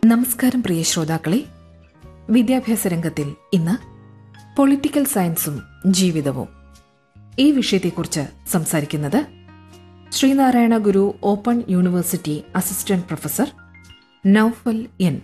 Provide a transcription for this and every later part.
നമസ്കാരം പ്രിയ ശ്രോതാക്കളെ വിദ്യാഭ്യാസ രംഗത്തിൽ ഇന്ന് പൊളിറ്റിക്കൽ സയൻസും ജീവിതവും ഈ വിഷയത്തെക്കുറിച്ച് സംസാരിക്കുന്നത് Sreenarayana Guru open university assistant professor Noufal N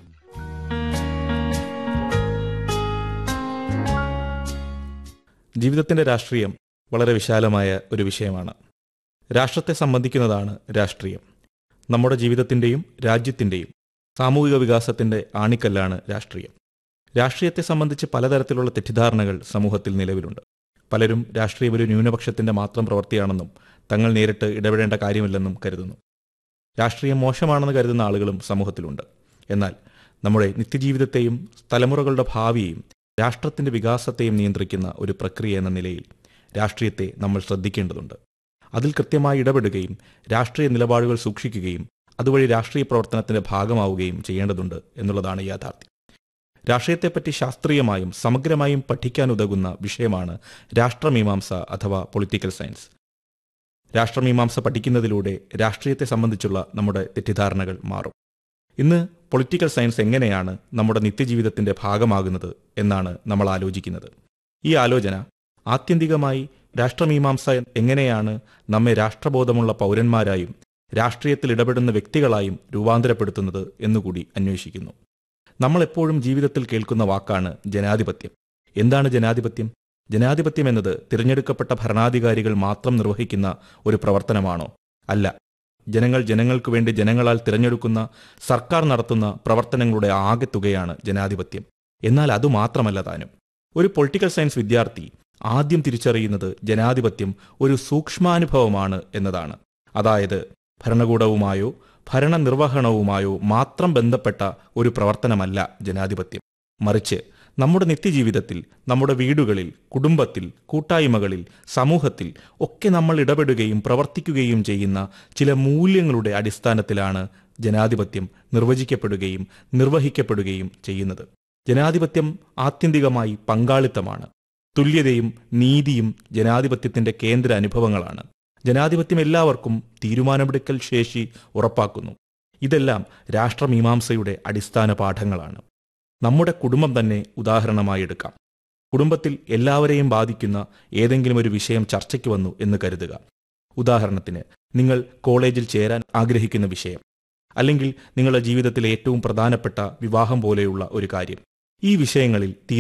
ജീവിതത്തിന്റെ രാഷ്ട്രീയം വളരെ വിശാലമായ ഒരു വിഷയമാണ് രാഷ്ട്രത്തെ സംബന്ധിക്കുന്നതാണ് രാഷ്ട്രീയം നമ്മുടെ ജീവിതത്തിന്റെയും രാജ്യത്തിന്റെയും സാമൂഹിക വികാസത്തിന്റെ ആണിക്കല്ലാണ് രാഷ്ട്രീയം രാഷ്ട്രീയത്തെ സംബന്ധിച്ച് പലതരത്തിലുള്ള തെറ്റിദ്ധാരണകൾ സമൂഹത്തിൽ നിലവിലുണ്ട് പലരും രാഷ്ട്രീയം ഒരു ന്യൂനപക്ഷത്തിന്റെ മാത്രം പ്രവൃത്തിയാണെന്നും തങ്ങൾ നേരിട്ട് ഇടപെടേണ്ട കാര്യമില്ലെന്നും കരുതുന്നു രാഷ്ട്രീയം മോശമാണെന്ന് കരുതുന്ന ആളുകളും സമൂഹത്തിലുണ്ട് എന്നാൽ നമ്മുടെ നിത്യജീവിതത്തെയും തലമുറകളുടെ ഭാവിയെയും രാഷ്ട്രത്തിന്റെ വികാസത്തെയും നിയന്ത്രിക്കുന്ന ഒരു പ്രക്രിയ എന്ന നിലയിൽ രാഷ്ട്രീയത്തെ നമ്മൾ ശ്രദ്ധിക്കേണ്ടതുണ്ട് അതിൽ കൃത്യമായി ഇടപെടുകയും രാഷ്ട്രീയ നിലപാടുകൾ സൂക്ഷിക്കുകയും അതുവഴി രാഷ്ട്രീയ പ്രവർത്തനത്തിന്റെ ഭാഗമാവുകയും ചെയ്യേണ്ടതുണ്ട് എന്നുള്ളതാണ് യാഥാർത്ഥ്യം രാഷ്ട്രീയത്തെപ്പറ്റി ശാസ്ത്രീയമായും സമഗ്രമായും പഠിക്കാനുതകുന്ന വിഷയമാണ് രാഷ്ട്രമീമാംസ അഥവാ പൊളിറ്റിക്കൽ സയൻസ് രാഷ്ട്രമീമാംസ പഠിക്കുന്നതിലൂടെ രാഷ്ട്രീയത്തെ സംബന്ധിച്ചുള്ള നമ്മുടെ തെറ്റിദ്ധാരണകൾ മാറും ഇന്ന് പൊളിറ്റിക്കൽ സയൻസ് എങ്ങനെയാണ് നമ്മുടെ നിത്യജീവിതത്തിന്റെ ഭാഗമാകുന്നത് എന്നാണ് നമ്മൾ ആലോചിക്കുന്നത് ഈ ആലോചന ആത്യന്തികമായി രാഷ്ട്രമീമാംസ എങ്ങനെയാണ് നമ്മെ രാഷ്ട്രബോധമുള്ള പൗരന്മാരായും രാഷ്ട്രീയത്തിൽ ഇടപെടുന്ന വ്യക്തികളായും രൂപാന്തരപ്പെടുത്തുന്നത് എന്നുകൂടി അന്വേഷിക്കുന്നു നമ്മൾ എപ്പോഴും ജീവിതത്തിൽ കേൾക്കുന്ന വാക്കാണ് ജനാധിപത്യം എന്താണ് ജനാധിപത്യം ജനാധിപത്യം എന്നത് തിരഞ്ഞെടുക്കപ്പെട്ട ഭരണാധികാരികൾ മാത്രം നിർവഹിക്കുന്ന ഒരു പ്രവർത്തനമാണോ അല്ല ജനങ്ങൾ ജനങ്ങൾക്കു വേണ്ടി ജനങ്ങളാൽ തിരഞ്ഞെടുക്കുന്ന സർക്കാർ നടത്തുന്ന പ്രവർത്തനങ്ങളുടെ ആകെത്തുകയാണ് ജനാധിപത്യം എന്നാൽ അതുമാത്രമല്ല താനും ഒരു പൊളിറ്റിക്കൽ സയൻസ് വിദ്യാർത്ഥി ആദ്യം തിരിച്ചറിയുന്നത് ജനാധിപത്യം ഒരു സൂക്ഷ്മാനുഭവമാണ് എന്നതാണ് അതായത് ഭരണകൂടവുമായോ ഭരണനിർവഹണവുമായോ മാത്രം ബന്ധപ്പെട്ട ഒരു പ്രവർത്തനമല്ല ജനാധിപത്യം മറിച്ച് നമ്മുടെ നിത്യജീവിതത്തിൽ നമ്മുടെ വീടുകളിൽ കുടുംബത്തിൽ കൂട്ടായ്മകളിൽ സമൂഹത്തിൽ ഒക്കെ നമ്മൾ ഇടപെടുകയും പ്രവർത്തിക്കുകയും ചെയ്യുന്ന ചില മൂല്യങ്ങളുടെ അടിസ്ഥാനത്തിലാണ് ജനാധിപത്യം നിർവചിക്കപ്പെടുകയും നിർവഹിക്കപ്പെടുകയും ചെയ്യുന്നത് ജനാധിപത്യം ആത്യന്തികമായി പങ്കാളിത്തമാണ് തുല്യതയും നീതിയും ജനാധിപത്യത്തിന്റെ കേന്ദ്ര അനുഭവങ്ങളാണ് ജനാധിപത്യം എല്ലാവർക്കും തീരുമാനമെടുക്കൽ ശേഷി ഉറപ്പാക്കുന്നു ഇതെല്ലാം രാഷ്ട്രമീമാംസയുടെ അടിസ്ഥാന പാഠങ്ങളാണ് നമ്മുടെ കുടുംബം തന്നെ ഉദാഹരണമായി എടുക്കാം കുടുംബത്തിൽ എല്ലാവരെയും ബാധിക്കുന്ന ഏതെങ്കിലും ഒരു വിഷയം ചർച്ചയ്ക്ക് വന്നു എന്ന് കരുതുക ഉദാഹരണത്തിന് നിങ്ങൾ കോളേജിൽ ചേരാൻ ആഗ്രഹിക്കുന്ന വിഷയം അല്ലെങ്കിൽ നിങ്ങളുടെ ജീവിതത്തിലെ ഏറ്റവും പ്രധാനപ്പെട്ട വിവാഹം പോലെയുള്ള ഒരു കാര്യം ഈ വിഷയങ്ങളിൽ